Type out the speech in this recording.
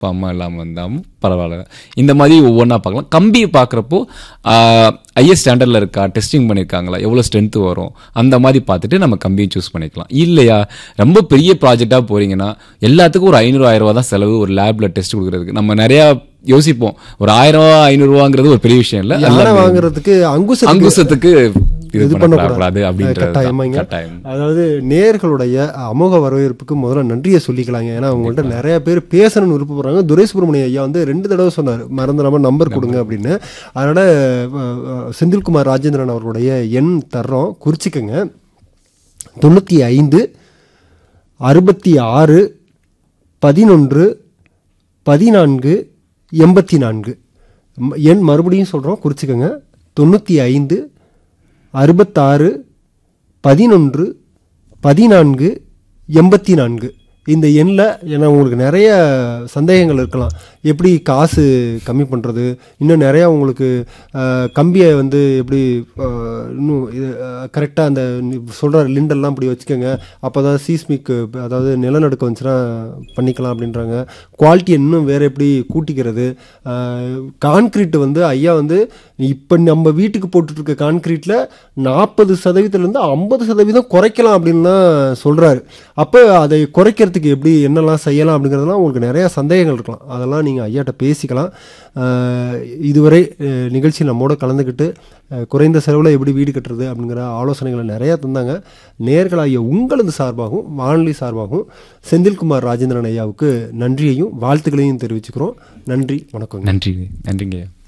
அப்பா அம்மா இல்லாமல் இருந்தாலும் பரவாயில்ல இந்த மாதிரி ஒவ்வொன்றா பார்க்கலாம் கம்பியை பார்க்குறப்போ ஐஎஸ் ஸ்டாண்டர்டில் இருக்கா டெஸ்டிங் பண்ணியிருக்காங்களா எவ்வளோ ஸ்ட்ரென்த் வரும் அந்த மாதிரி பார்த்துட்டு நம்ம கம்பியை சூஸ் பண்ணிக்கலாம் இல்லையா ரொம்ப பெரிய ப்ராஜெக்டாக போறீங்கன்னா எல்லாத்துக்கும் ஒரு ஐநூறு ஆயிரம் ரூபா தான் செலவு ஒரு லேபில் டெஸ்ட் கொடுக்குறதுக்கு நம்ம நிறையா யோசிப்போம் ஒரு ஆயிரம் ரூபா ஐநூறுரூவாங்கிறது ஒரு பெரிய விஷயம் இல்லை யானை வாங்குறதுக்கு அங்குச அங்குசத்துக்கு இது இது பண்ணக்கூடாது பண்ணக்கூடாது அப்படின்றது கட்டாயமாங்க கட்டாயம் அதாவது நேர்களுடைய அமோக வரவேற்புக்கு முதல்ல நன்றியை சொல்லிக்கலாங்க ஏன்னா அவங்கள்ட்ட நிறைய பேர் பேசணும்னு விருப்பப்படுறாங்க துரை சுப்பிரமணிய ஐயா வந்து ரெண்டு தடவை சொன்னார் மறந்துடாம நம்பர் கொடுங்க அப்படின்னு அதனால அஹ், அஹ், செந்தில்குமார் ராஜேந்திரன் அவர்களுடைய எண் தர்றோம் குறிச்சிக்கங்க தொண்ணூற்றி ஐந்து அறுபத்தி ஆறு பதினொன்று பதினான்கு எண்பத்தி நான்கு ம- எண் மறுபடியும் சொல்கிறோம் குறிச்சிக்கோங்க தொண்ணூற்றி ஐந்து அறுபத்தாறு பதினொன்று பதினான்கு எண்பத்தி நான்கு இந்த எண்ணில் ஏன்னா உங்களுக்கு நிறைய சந்தேகங்கள் இருக்கலாம் எப்படி காசு கம்மி பண்ணுறது இன்னும் நிறையா உங்களுக்கு அஹ், கம்பியை வந்து எப்படி அஹ், இன்னும் இது கரெக்டாக அந்த சொல்கிற லிண்டெல்லாம் இப்படி வச்சுக்கோங்க அப்போ தான் சீஸ்மிக் அதாவது நிலநடுக்கம் வந்துச்சுன்னா பண்ணிக்கலாம் அப்படின்றாங்க குவாலிட்டி இன்னும் வேறு எப்படி கூட்டிக்கிறது கான்க்ரீட் வந்து ஐயா வந்து இப்போ நம்ம வீட்டுக்கு போட்டுட்ருக்க கான்க்ரீட்டில் நாற்பது சதவீதத்துலேருந்து ஐம்பது சதவீதம் குறைக்கலாம் அப்படின்லாம் சொல்கிறாரு அப்போ அதை குறைக்கிறதுக்கு எப்படி என்னெல்லாம் செய்யலாம் அப்படிங்கிறதெல்லாம் உங்களுக்கு நிறையா சந்தேகங்கள் இருக்கலாம் அதெல்லாம் நீங்கள் ஐயாட்ட பேசிக்கலாம் அஹ், இதுவரை அஹ், நிகழ்ச்சி நம்மோட கலந்துக்கிட்டு அஹ், குறைந்த செலவில் எப்படி வீடு கட்டுறது அப்படிங்கிற ஆலோசனைகளை நிறையா தந்தாங்க நேர்களாகிய உங்களது சார்பாகவும் வானொலி சார்பாகவும் செந்தில்குமார் ராஜேந்திரன் ஐயாவுக்கு நன்றியையும் வாழ்த்துக்களையும் தெரிவிச்சுக்கிறோம் நன்றி வணக்கம் நன்றி நன்றிங்க